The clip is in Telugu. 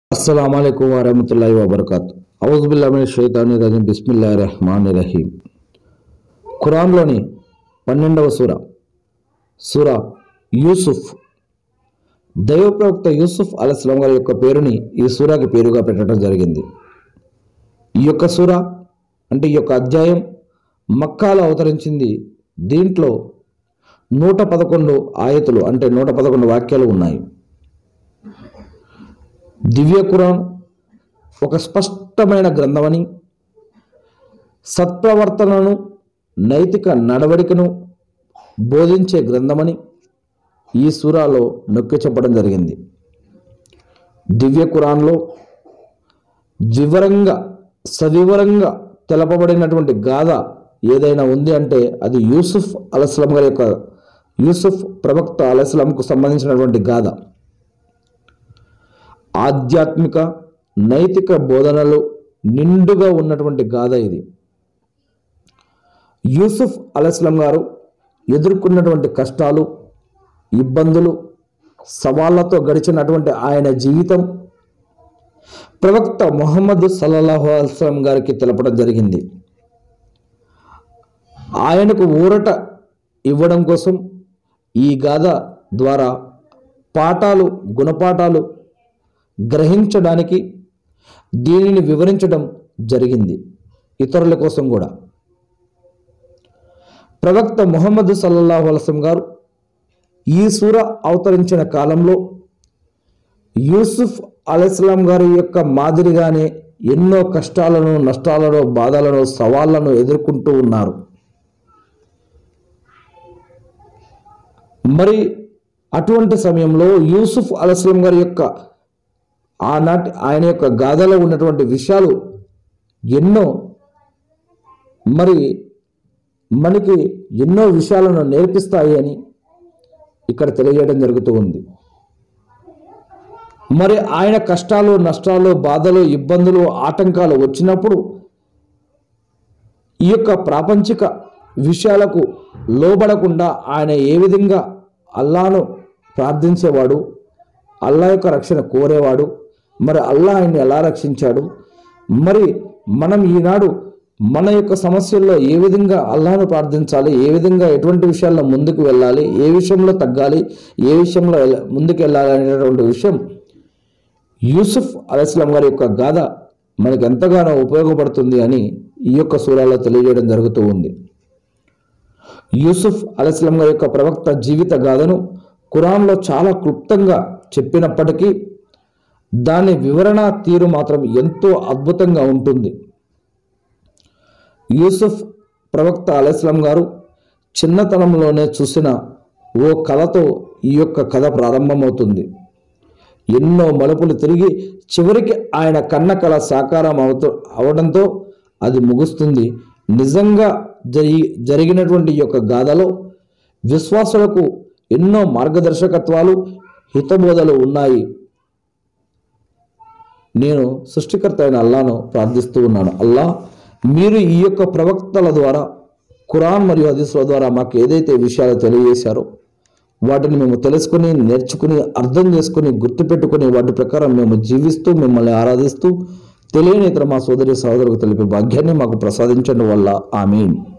అస్సలం వరహమతుల్లా వబర్కాత్ ఔజుబుల్లామిన షైతాని రజీం బిస్మిల్లా రహమాన్ రహీం ఖురాన్లోని పన్నెండవ సూర సూర యూసుఫ్ దైవ ప్రవక్త యూసుఫ్ అలస్లాం గారి యొక్క పేరుని ఈ సూరాకి పేరుగా పెట్టడం జరిగింది ఈ యొక్క సూర అంటే ఈ యొక్క అధ్యాయం మక్కాలో అవతరించింది దీంట్లో నూట పదకొండు ఆయతులు అంటే నూట పదకొండు వాక్యాలు ఉన్నాయి దివ్య ఖురాన్ ఒక స్పష్టమైన గ్రంథమని సత్ప్రవర్తనను నైతిక నడవడికను బోధించే గ్రంథమని ఈ సూరాలో నొక్కి చెప్పడం జరిగింది దివ్య ఖురాన్లో వివరంగా సవివరంగా తెలపబడినటువంటి గాథ ఏదైనా ఉంది అంటే అది యూసుఫ్ అలస్లం గారి యొక్క యూసుఫ్ ప్రవక్త అలస్లంకు సంబంధించినటువంటి గాథ ఆధ్యాత్మిక నైతిక బోధనలు నిండుగా ఉన్నటువంటి గాథ ఇది యూసుఫ్ అలస్లం గారు ఎదుర్కొన్నటువంటి కష్టాలు ఇబ్బందులు సవాళ్లతో గడిచినటువంటి ఆయన జీవితం ప్రవక్త మొహమ్మద్ సల్లల్లాహు అల్స్లం గారికి తెలపడం జరిగింది ఆయనకు ఊరట ఇవ్వడం కోసం ఈ గాథ ద్వారా పాఠాలు గుణపాఠాలు గ్రహించడానికి దీనిని వివరించడం జరిగింది ఇతరుల కోసం కూడా ప్రవక్త ముహమ్మద్ సల్లల్లాహు అలసం గారు ఈ సూర అవతరించిన కాలంలో యూసుఫ్ అలైస్లాం గారి యొక్క మాదిరిగానే ఎన్నో కష్టాలను నష్టాలను బాధలను సవాళ్లను ఎదుర్కొంటూ ఉన్నారు మరి అటువంటి సమయంలో యూసుఫ్ అలస్లం గారి యొక్క ఆనాటి ఆయన యొక్క గాథలో ఉన్నటువంటి విషయాలు ఎన్నో మరి మనకి ఎన్నో విషయాలను నేర్పిస్తాయి అని ఇక్కడ తెలియజేయడం జరుగుతూ ఉంది మరి ఆయన కష్టాలు నష్టాలు బాధలు ఇబ్బందులు ఆటంకాలు వచ్చినప్పుడు ఈ యొక్క ప్రాపంచిక విషయాలకు లోబడకుండా ఆయన ఏ విధంగా అల్లాను ప్రార్థించేవాడు అల్లా యొక్క రక్షణ కోరేవాడు మరి అల్లా ఆయన్ని ఎలా రక్షించాడు మరి మనం ఈనాడు మన యొక్క సమస్యల్లో ఏ విధంగా అల్లాను ప్రార్థించాలి ఏ విధంగా ఎటువంటి విషయాల్లో ముందుకు వెళ్ళాలి ఏ విషయంలో తగ్గాలి ఏ విషయంలో ఎల్ల- ముందుకు వెళ్ళాలి అనేటటువంటి విషయం యూసుఫ్ అలైస్లాం గారి యొక్క గాథ మనకు ఎంతగానో ఉపయోగపడుతుంది అని ఈ యొక్క సూరాలో తెలియజేయడం జరుగుతూ ఉంది యూసుఫ్ అలైస్లాం గారి యొక్క ప్రవక్త జీవిత గాథను ఖురాన్లో చాలా క్లుప్తంగా చెప్పినప్పటికీ దాని వివరణ తీరు మాత్రం ఎంతో అద్భుతంగా ఉంటుంది యూసుఫ్ ప్రవక్త అలైస్లాం గారు చిన్నతనంలోనే చూసిన ఓ కథతో ఈ యొక్క కథ ప్రారంభమవుతుంది ఎన్నో మలుపులు తిరిగి చివరికి ఆయన కన్న కళ సాకారం అవుతూ అవడంతో అది ముగుస్తుంది నిజంగా జరిగి జరిగినటువంటి ఈ యొక్క గాథలో విశ్వాసులకు ఎన్నో మార్గదర్శకత్వాలు హితబోధలు ఉన్నాయి నేను సృష్టికర్త అయిన అల్లాను ప్రార్థిస్తూ ఉన్నాను అల్లా మీరు ఈ యొక్క ప్రవక్తల ద్వారా ఖురాన్ మరియు హదీసుల ద్వారా మాకు ఏదైతే విషయాలు తెలియజేశారో వాటిని మేము తెలుసుకుని నేర్చుకుని అర్థం చేసుకుని గుర్తుపెట్టుకుని వాటి ప్రకారం మేము జీవిస్తూ మిమ్మల్ని ఆరాధిస్తూ తెలియని ఇతర మా సోదరి సహోదరులకు తెలిపే భాగ్యాన్ని మాకు ప్రసాదించండి వల్ల ఆమీన్